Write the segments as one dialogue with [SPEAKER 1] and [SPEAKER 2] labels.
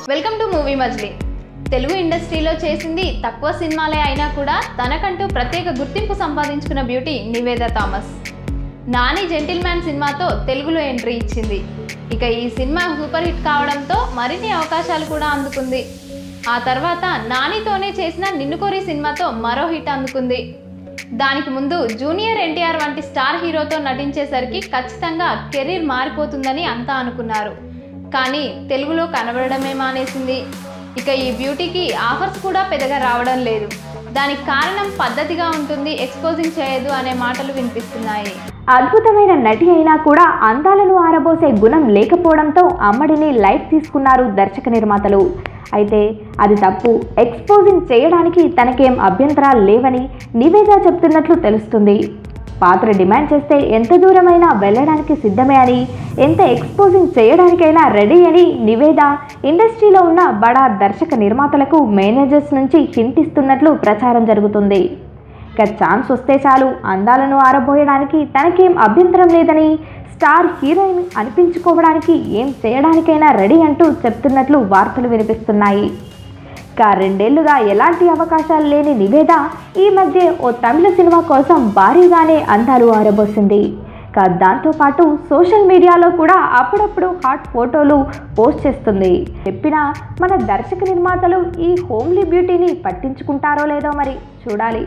[SPEAKER 1] welcome to movie మజ్లీ తెలుగు ఇండస్ట్రీలో చేసింది తక్కువ సినిమాలే అయినా కూడా తనకంటూ ప్రత్యేక గుర్తింపు సంపాదించుకున్న బ్యూటీ నివేద థామస్ నాని జెంటిల్మ్యాన్ సినిమాతో తెలుగులో ఎంట్రీ ఇచ్చింది ఇక ఈ సినిమా సూపర్ హిట్ కావడంతో మరిన్ని అవకాశాలు కూడా అందుకుంది ఆ తర్వాత నానితోనే చేసిన నిన్నుకోరి సినిమాతో మరో హిట్ అందుకుంది దానికి ముందు జూనియర్ ఎన్టీఆర్ వంటి స్టార్ హీరోతో నటించేసరికి ఖచ్చితంగా కెరీర్ మారిపోతుందని అంతా అనుకున్నారు కానీ తెలుగులో కనబడడమే మానేసింది ఇక ఈ బ్యూటీకి ఆఫర్స్ కూడా పెద్దగా రావడం లేదు దానికి కారణం పద్ధతిగా ఉంటుంది ఎక్స్పోజింగ్ చేయదు అనే మాటలు వినిపిస్తున్నాయి
[SPEAKER 2] అద్భుతమైన నటి అయినా కూడా అందాలను ఆరబోసే గుణం లేకపోవడంతో అమ్మడిని లైట్ తీసుకున్నారు దర్శక నిర్మాతలు అయితే అది తప్పు ఎక్స్పోజింగ్ చేయడానికి తనకేం అభ్యంతరాలు లేవని నివేద చెప్తున్నట్లు తెలుస్తుంది పాత్ర డిమాండ్ చేస్తే ఎంత దూరమైనా వెళ్ళడానికి సిద్ధమే అని ఎంత ఎక్స్పోజింగ్ చేయడానికైనా రెడీ అని నివేద ఇండస్ట్రీలో ఉన్న బడా దర్శక నిర్మాతలకు మేనేజర్స్ నుంచి హింట్ ఇస్తున్నట్లు ప్రచారం జరుగుతుంది ఇక ఛాన్స్ వస్తే చాలు అందాలను ఆరబోయడానికి తనకేం అభ్యంతరం లేదని స్టార్ హీరోయిన్ అనిపించుకోవడానికి ఏం చేయడానికైనా రెడీ అంటూ చెప్తున్నట్లు వార్తలు వినిపిస్తున్నాయి ఇక రెండేళ్లుగా ఎలాంటి అవకాశాలు లేని నివేద ఈ మధ్య ఓ తమిళ సినిమా కోసం భారీగానే అందాలు ఆరబోసింది ఇక దాంతోపాటు సోషల్ మీడియాలో కూడా అప్పుడప్పుడు హాట్ ఫోటోలు పోస్ట్ చేస్తుంది చెప్పినా మన దర్శక నిర్మాతలు ఈ హోమ్లీ బ్యూటీని పట్టించుకుంటారో లేదో మరి చూడాలి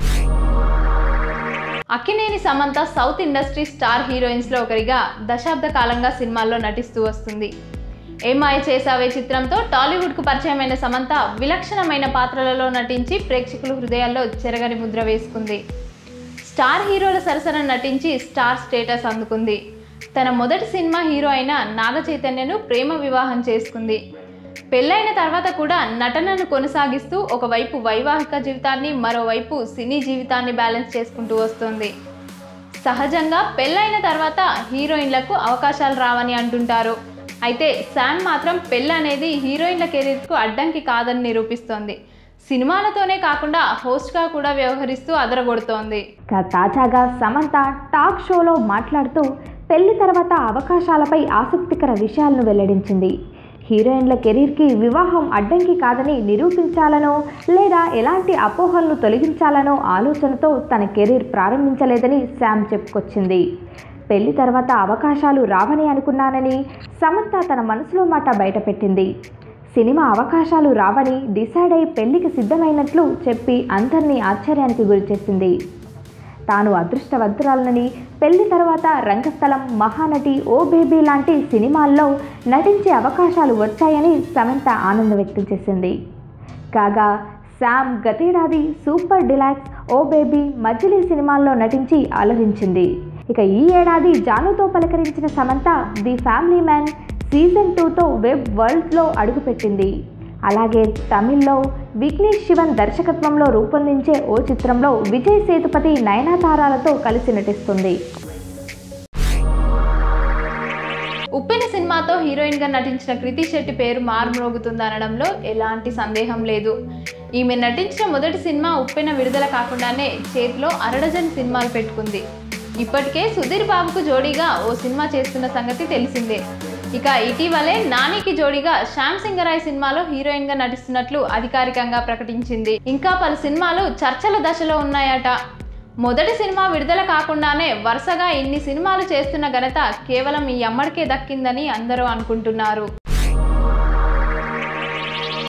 [SPEAKER 1] Akkineni Samantha south industry star హీరోయిన్స్లో ఒకరిగా దశాబ్ద కాలంగా సినిమాల్లో నటిస్తూ వస్తుంది ఏమాయ చేసావే చిత్రంతో టాలీవుడ్కు పరిచయమైన సమంత విలక్షణమైన పాత్రలలో నటించి ప్రేక్షకుల హృదయాల్లో చెరగని ముద్ర వేసుకుంది స్టార్ హీరోల సరసన నటించి స్టార్ స్టేటస్ అందుకుంది తన మొదటి సినిమా హీరో అయిన నాగ చైతన్యను ప్రేమ వివాహం చేసుకుంది పెళ్ళైన తర్వాత కూడా నటనను కొనసాగిస్తూ ఒకవైపు వైవాహిక జీవితాన్ని మరోవైపు సినీ జీవితాన్ని బ్యాలెన్స్ చేసుకుంటూ వస్తుంది సహజంగా పెళ్ళైన తర్వాత హీరోయిన్లకు అవకాశాలు రావని అంటుంటారు అయితే శామ్ మాత్రం పెళ్ళి అనేది హీరోయిన్ల కెరీర్కు అడ్డంకి కాదని నిరూపిస్తోంది సినిమాలతోనే కాకుండా హోస్ట్గా కూడా వ్యవహరిస్తూ అదరగొడుతోంది
[SPEAKER 2] ఇక తాజాగా సమంత టాక్ షోలో మాట్లాడుతూ పెళ్లి తర్వాత అవకాశాలపై ఆసక్తికర విషయాలను వెల్లడించింది హీరోయిన్ల కెరీర్కి వివాహం అడ్డంకి కాదని నిరూపించాలనో లేదా ఎలాంటి అపోహలను తొలగించాలనో ఆలోచనతో తన కెరీర్ ప్రారంభించలేదని శామ్ చెప్పుకొచ్చింది పెళ్లి తర్వాత అవకాశాలు రావని అనుకున్నానని సమంత తన మనసులో మాట బయటపెట్టింది సినిమా అవకాశాలు రావని డిసైడ్ అయి పెళ్లికి సిద్ధమైనట్లు చెప్పి అందరినీ ఆశ్చర్యానికి గురిచేసింది తాను అదృష్టవంతురాలనని పెళ్లి తర్వాత రంగస్థలం మహానటి ఓ బేబీ లాంటి సినిమాల్లో నటించే అవకాశాలు వచ్చాయని సమంత ఆనందం వ్యక్తం చేసింది కాగా శామ్ గతేడాది super deluxe oh baby Majili సినిమాల్లో నటించి అలరించింది ఇక ఈ ఏడాది జానుతో పలకరించిన Samantha the family man season టూతో వెబ్ వరల్డ్లో అడుగుపెట్టింది అలాగే తమిళ్లో విఘ్నేష్ శివన్ దర్శకత్వంలో రూపొందించే ఓ చిత్రంలో విజయ్ సేతుపతి నయనతారాలతో కలిసి నటిస్తుంది
[SPEAKER 1] ఉప్పెన సినిమాతో హీరోయిన్గా నటించిన కృతి శెట్టి పేరు మారుమ్రోగుతుందనడంలో ఎలాంటి సందేహం లేదు ఈమె నటించిన మొదటి సినిమా ఉప్పెన విడుదల కాకుండానే చేతిలో అరడజన్ సినిమాలు పెట్టుకుంది ఇప్పటికే సుధీర్ బాబుకు జోడీగా ఓ సినిమా చేస్తున్న సంగతి తెలిసిందే ఇక ఇటీవలే నానికి జోడీగా శ్యామ్ సింగరాయ్ సినిమాలో హీరోయిన్గా నటిస్తున్నట్లు అధికారికంగా ప్రకటించింది ఇంకా పలు సినిమాలు చర్చల దశలో ఉన్నాయట మొదటి సినిమా విడుదల కాకుండానే వరుసగా ఇన్ని సినిమాలు చేస్తున్న ఘనత కేవలం ఈ అమ్మడికే దక్కిందని అందరూ అనుకుంటున్నారు